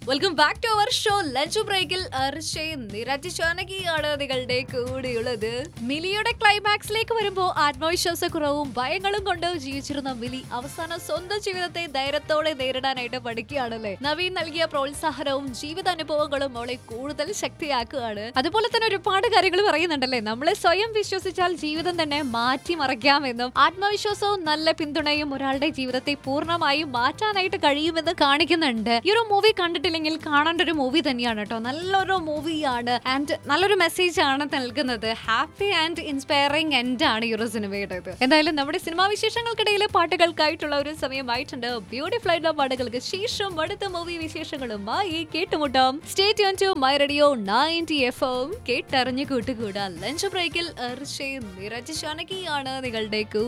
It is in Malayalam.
welcome back to our show lunch ബ്രേക്കിൽ അർഷയും നിരജ് ചാനകിയാണ് നിങ്ങളുടെ കൂടെയുള്ളത് മിലിയുടെ ക്ലൈമാക്സിലേക്ക് വരുമ്പോൾ ആത്മവിശ്വാസക്കുറവും ഭയങ്ങളും കൊണ്ട് ജീവിച്ചിരുന്ന മിലി അവസാനം സ്വന്തം ജീവിതത്തെ ധൈര്യത്തോടെ നേരിടാനായിട്ട് പഠിക്കുകയാണല്ലേ നവീൻ നൽകിയ പ്രോത്സാഹനവും ജീവിതാനുഭവങ്ങളും അവളെ കൂടുതൽ ശക്തിയാക്കുകയാണ് അതുപോലെ തന്നെ ഒരുപാട് കാര്യങ്ങൾ പറയുന്നുണ്ടല്ലേ നമ്മളെ സ്വയം വിശ്വസിച്ചാൽ ജീവിതം തന്നെ മാറ്റിമറിക്കാമെന്നും ആത്മവിശ്വാസവും നല്ല പിന്തുണയും ഒരാളുടെ ജീവിതത്തെ പൂർണ്ണമായും മാറ്റാനായിട്ട് കഴിയുമെന്ന് കാണിക്കുന്നുണ്ട് ഈ ഒരു മൂവി കണ്ടിട്ടില്ലെങ്കിൽ കാണേണ്ട ഒരു മൂവി തന്നെയാണ് കേട്ടോ നല്ലൊരു മൂവിയാണ് ആൻഡ് നല്ലൊരു മെസ്സേജ് ആണ് നൽകുന്നത് ഹാപ്പി ആൻഡ് ഇൻസ്പയറിംഗ് എൻഡ് ആണ് ഈ ഒരു സിനിമയുടേത് എന്തായാലും നമ്മുടെ സിനിമാ വിശേഷങ്ങൾക്കിടയിലെ പാട്ടുകൾക്കായിട്ടുള്ള ഒരു സമയമായിട്ടുണ്ട് ബ്യൂട്ടിഫുൾ ആയിട്ടുള്ള പാട്ടുകൾക്ക് ശേഷം അടുത്ത മൂവി വിശേഷങ്ങളുമായി കേട്ടുമുട്ടാം stay tune to my radio ninety F M കേട്ടറിഞ്ഞു കൂട്ടുകൂടാ ലഞ്ച് ബ്രേക്കിൽ നിരജ് ഷാനകിയാണ് നിങ്ങളുടെ